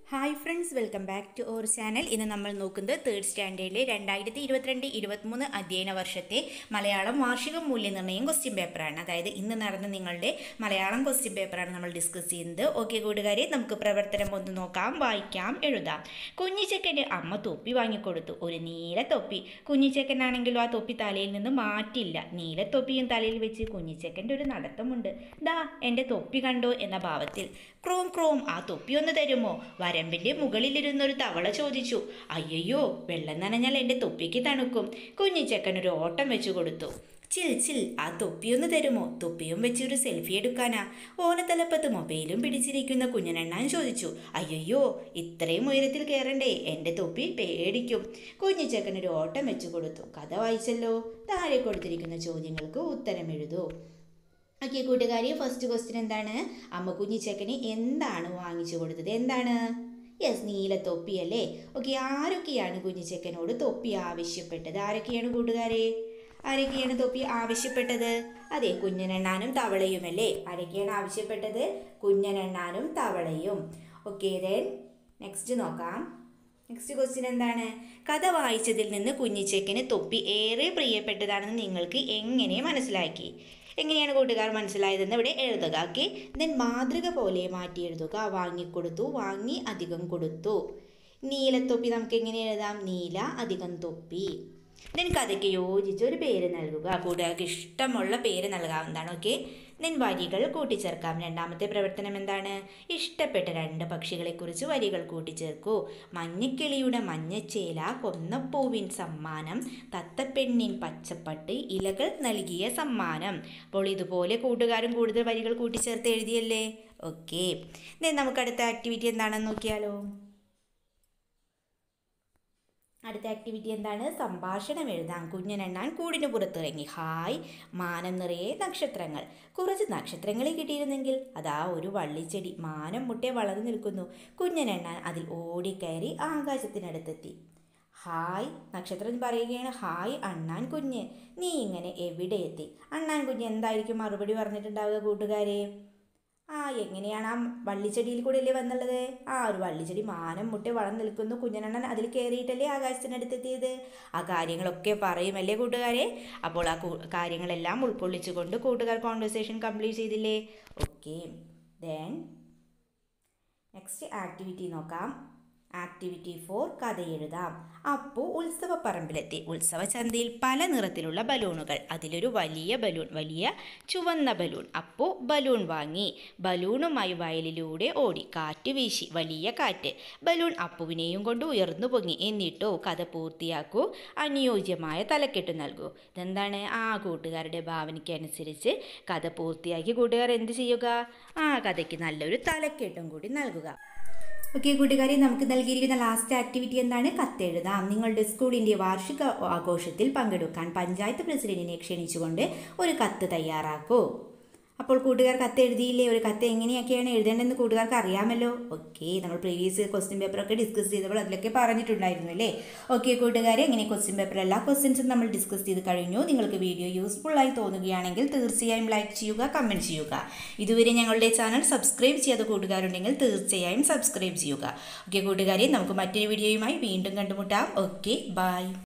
hi friends welcome back to our channel ഇന്ന് നമ്മൾ നോക്കുന്നത് തേർഡ് സ്റ്റാൻഡേർഡിലെ രണ്ടായിരത്തി ഇരുപത്തിരണ്ട് ഇരുപത്തിമൂന്ന് അധ്യയന വർഷത്തെ മലയാളം വാർഷിക മൂല്യനിർണ്ണയം ക്വസ്റ്റ്യൻ പേപ്പറാണ് അതായത് ഇന്ന് നടന്ന നിങ്ങളുടെ മലയാളം ക്വസ്റ്റ്യൻ പേപ്പറാണ് നമ്മൾ ഡിസ്കസ് ചെയ്യുന്നത് ഓക്കെ കൂട്ടുകാരെ നമുക്ക് പ്രവർത്തനം ഒന്ന് നോക്കാം വായിക്കാം എഴുതാം കുഞ്ഞിച്ചക്കൻ്റെ അമ്മ തൊപ്പി വാങ്ങിക്കൊടുത്തു ഒരു നീല തൊപ്പി കുഞ്ഞിച്ചക്കനാണെങ്കിലും ആ തൊപ്പി തലയിൽ നിന്ന് മാറ്റില്ല നീല തൊപ്പിയും തലയിൽ വെച്ച് കുഞ്ഞിച്ചക്കൻ്റെ ഒരു നടത്തമുണ്ട് ദാ എൻ്റെ തൊപ്പി കണ്ടോ എന്ന ഭാവത്തിൽ ക്രോം ക്രോം ആ തൊപ്പി ഒന്ന് തരുമോ വരമ്പിൻ്റെ മുകളിലിരുന്നൊരു തവള ചോദിച്ചു അയ്യോ വെള്ളം നനഞ്ഞാൽ എൻ്റെ തൊപ്പിക്ക് തണുക്കും കുഞ്ഞിച്ചക്കൻ ഒരു ഓട്ടം വെച്ചു കൊടുത്തു ചിൽ ചിൽ ആ തൊപ്പിയൊന്ന് തരുമോ തൊപ്പിയും വെച്ച് ഒരു സെൽഫി എടുക്കാനാ ഓണത്തലപ്പത്ത് മൊബൈലും പിടിച്ചിരിക്കുന്ന കുഞ്ഞനെണ്ണാൻ ചോദിച്ചു അയ്യോ ഇത്രയും ഉയരത്തിൽ കയറണ്ടേ എൻ്റെ തൊപ്പി പേടിക്കും കുഞ്ഞിച്ചക്കൻ ഒരു ഓട്ടം വെച്ചു കൊടുത്തു കഥ വായിച്ചല്ലോ താഴെ കൊടുത്തിരിക്കുന്ന ചോദ്യങ്ങൾക്ക് ഉത്തരം എഴുതൂ ഓക്കെ കൂട്ടുകാരി ഫസ്റ്റ് ക്വസ്റ്റ്യൻ എന്താണ് അമ്മ കുഞ്ഞിച്ചക്കന് എന്താണ് വാങ്ങിച്ചു കൊടുത്തത് എന്താണ് യെസ് നീല തൊപ്പി അല്ലേ ഓക്കെ ആരൊക്കെയാണ് കുഞ്ഞിച്ചക്കനോട് തൊപ്പി ആവശ്യപ്പെട്ടത് ആരൊക്കെയാണ് കൂട്ടുകാരെ ആരൊക്കെയാണ് തൊപ്പി ആവശ്യപ്പെട്ടത് അതെ കുഞ്ഞനെണ്ണാനും തവളയും അല്ലേ ആരൊക്കെയാണ് ആവശ്യപ്പെട്ടത് കുഞ്ഞനെണ്ണാനും തവളയും ഓക്കെ ദെൻ നെക്സ്റ്റ് നോക്കാം നെക്സ്റ്റ് ക്വസ്റ്റ്യൻ എന്താണ് കഥ വായിച്ചതിൽ നിന്ന് കുഞ്ഞിച്ചക്കന് തൊപ്പി ഏറെ പ്രിയപ്പെട്ടതാണെന്ന് നിങ്ങൾക്ക് എങ്ങനെ മനസ്സിലാക്കി എങ്ങനെയാണ് കൂട്ടുകാർ മനസ്സിലായതെന്ന് ഇവിടെ എഴുതുക ഓക്കെ ദെൻ മാതൃക പോലെ മാറ്റി എഴുതുക വാങ്ങിക്കൊടുത്തു വാങ്ങി അധികം കൊടുത്തു നീലത്തൊപ്പി നമുക്ക് എങ്ങനെ എഴുതാം നീല അധികം തൊപ്പി ദെൻ കഥയ്ക്ക് യോജിച്ച ഒരു പേര് നൽകുക കൂട്ടുകാർക്ക് ഇഷ്ടമുള്ള പേര് നൽകാവുന്നതാണ് ഓക്കെ ദെൻ വരികൾ കൂട്ടിച്ചേർക്കാം രണ്ടാമത്തെ പ്രവർത്തനം എന്താണ് ഇഷ്ടപ്പെട്ട രണ്ട് പക്ഷികളെക്കുറിച്ച് വരികൾ കൂട്ടിച്ചേർക്കൂ മഞ്ഞക്കിളിയുടെ മഞ്ഞച്ചേല കൊന്നപ്പൂവിൻ സമ്മാനം തത്തപ്പെണ്ണിൻ പച്ചപ്പട്ട് ഇലകൾ നൽകിയ സമ്മാനം അപ്പോൾ ഇതുപോലെ കൂട്ടുകാരും കൂടുതൽ വരികൾ കൂട്ടിച്ചേർത്ത് എഴുതിയല്ലേ ഓക്കെ ദെൻ നമുക്ക് അടുത്ത ആക്ടിവിറ്റി എന്താണെന്ന് നോക്കിയാലോ അടുത്ത ആക്ടിവിറ്റി എന്താണ് സംഭാഷണം എഴുതാം കുഞ്ഞനെണ്ണാൻ കൂടിന് പുറത്തിറങ്ങി ഹായ് മാനം നിറയെ നക്ഷത്രങ്ങൾ കുറച്ച് നക്ഷത്രങ്ങളെ കിട്ടിയിരുന്നെങ്കിൽ അതാ ഒരു വള്ളിച്ചെടി മാനം മുട്ടെ വളർന്നു നിൽക്കുന്നു കുഞ്ഞനെണ്ണാൻ അതിൽ ഓടിക്കയറി ആകാശത്തിനടുത്തെത്തി ഹായ് നക്ഷത്രം പറയുകയാണ് ഹായ് അണ്ണാൻ കുഞ്ഞ് നീ ഇങ്ങനെ എവിടെ എത്തി അണ്ണാൻ കുഞ്ഞ് എന്തായിരിക്കും മറുപടി പറഞ്ഞിട്ടുണ്ടാവുക കൂട്ടുകാരെ ആ എങ്ങനെയാണ് ആ വള്ളിച്ചെടിയിൽ കൂടെ അല്ലേ വന്നുള്ളത് ആ ഒരു വള്ളിച്ചെടി മാനം മുട്ടി വളർന്നു നിൽക്കുന്നു കുഞ്ഞനണ്ണൻ അതിൽ കയറിയിട്ടല്ലേ ആകാശത്തിനടുത്തെത്തിയത് ആ കാര്യങ്ങളൊക്കെ പറയുമല്ലേ കൂട്ടുകാരെ അപ്പോൾ ആ കാര്യങ്ങളെല്ലാം ഉൾക്കൊള്ളിച്ചുകൊണ്ട് കൂട്ടുകാർ കോൺവെർസേഷൻ കംപ്ലീറ്റ് ചെയ്തില്ലേ ഓക്കെ ദെൻ നെക്സ്റ്റ് ആക്ടിവിറ്റി നോക്കാം ആക്ടിവിറ്റി ഫോർ കഥ എഴുതാം അപ്പു ഉത്സവ പറമ്പിലെത്തി ഉത്സവ ചന്തയിൽ പല നിറത്തിലുള്ള ബലൂണുകൾ അതിലൊരു വലിയ ബലൂൺ വലിയ ചുവന്ന ബലൂൺ അപ്പു ബലൂൺ വാങ്ങി ബലൂണുമായി വയലിലൂടെ ഓടി കാറ്റ് വീശി വലിയ കാറ്റ് ബലൂൺ അപ്പുവിനെയും കൊണ്ട് ഉയർന്നു പൊങ്ങി എന്നിട്ടോ കഥ പൂർത്തിയാക്കൂ അനുയോജ്യമായ തലക്കെട്ട് നൽകൂ ഇതെന്താണ് ആ കൂട്ടുകാരുടെ ഭാവനയ്ക്ക് അനുസരിച്ച് കഥ പൂർത്തിയാക്കി കൂട്ടുകാർ എന്ത് ചെയ്യുക ആ കഥയ്ക്ക് നല്ലൊരു തലക്കെട്ടും കൂടി നൽകുക ഓക്കെ കൂട്ടുകാരെ നമുക്ക് നൽകിയിരിക്കുന്ന ലാസ്റ്റ് ആക്ടിവിറ്റി എന്താണ് കത്തെഴുതാം നിങ്ങളുടെ സ്കൂളിൻ്റെ വാർഷിക ആഘോഷത്തിൽ പങ്കെടുക്കാൻ പഞ്ചായത്ത് പ്രസിഡന്റിനെ ക്ഷണിച്ചുകൊണ്ട് ഒരു കത്ത് തയ്യാറാക്കൂ അപ്പോൾ കൂട്ടുകാർ കത്ത് എഴുതിയില്ലേ ഒരു കത്ത് എങ്ങനെയൊക്കെയാണ് എഴുതേണ്ടതെന്ന് കൂട്ടുകാർക്ക് അറിയാമല്ലോ ഓക്കെ നമ്മൾ പ്രീവിയസ് ക്വസ്റ്റ്യൻ പേപ്പറൊക്കെ ഡിസ്കസ് ചെയ്തപ്പോൾ അതിലൊക്കെ പറഞ്ഞിട്ടുണ്ടായിരുന്നു അല്ലേ ഓക്കെ കൂട്ടുകാരെ ഇങ്ങനെ ക്വസ്റ്റ്യൻ പേപ്പർ എല്ലാ ക്വസ്റ്റ്യൻസും നമ്മൾ ഡിസ്കസ് ചെയ്ത് കഴിഞ്ഞു നിങ്ങൾക്ക് വീഡിയോ യൂസ്ഫുൾ ആയി തോന്നുകയാണെങ്കിൽ തീർച്ചയായും ലൈക്ക് ചെയ്യുക കമൻറ്റ് ചെയ്യുക ഇതുവരെ ഞങ്ങളുടെ ചാനൽ സബ്സ്ക്രൈബ് ചെയ്യാത്ത കൂട്ടുകാരുണ്ടെങ്കിൽ തീർച്ചയായും സബ്സ്ക്രൈബ് ചെയ്യുക ഓക്കെ കൂട്ടുകാരെ നമുക്ക് മറ്റൊരു വീഡിയോയുമായി വീണ്ടും കണ്ടുമുട്ടാം ഓക്കെ ബൈ